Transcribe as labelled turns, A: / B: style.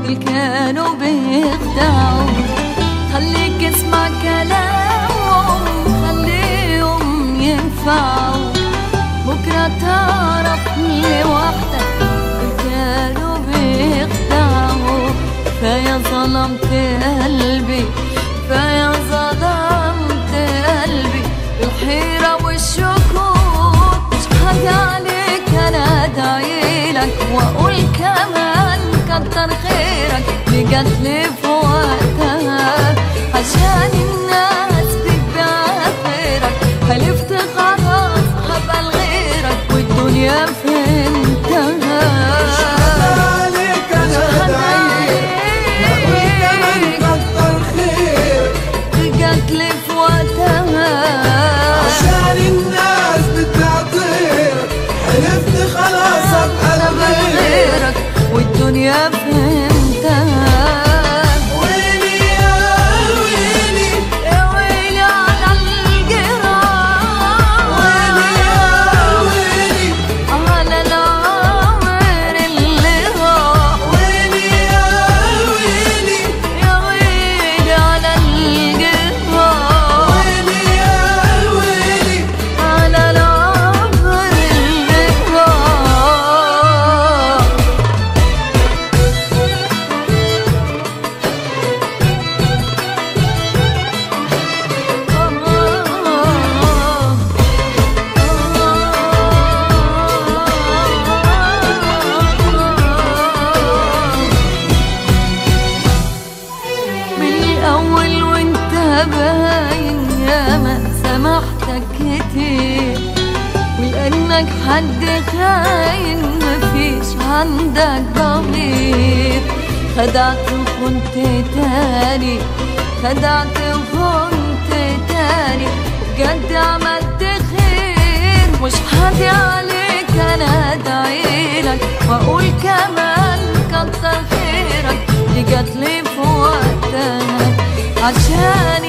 A: اللي كانوا بيخدعوا خليك اسمع كلامهم خليهم ينفعوا بكرة تعرف لوحدك اللي كانوا بيخدعوا فيا ظلمت قلبي فيا ظلمت قلبي الحيرة والشكوك مش حاجة عليك أنا أدعيلك وأقول كمان كتر خيرك اللي جاتلي في وقتها عشان الناس بتبيع غيرك حلفت خلاص هبقى لغيرك والدنيا فهمتها
B: عليك انا دعيت اقول كمان كتر خيرك
A: جاتلي في وقتها
B: عشان الناس بتعطيك حلفت خلاص ابقى
A: أنا
B: لغيرك
A: غيرك والدنيا فهمتها
B: ويلي يا ويلي
A: يا ويلي على الجراح
B: ويلي يا ويلي
A: على العمر اللي راح
B: ويلي يا ويلي
A: يا ويلي على الجراح
B: ويلي يا ويلي
A: على العمر اللي راح من الأول وانت باين يا ما سامحتك كتير ولأنك حد خاين مفيش عندك ضمير خدعت وكنت تاني خدعت وكنت تاني بجد عملت خير مش حادي عليك انا ادعيلك واقول كمان كتر خيرك دي جاتلي في وقتها عشان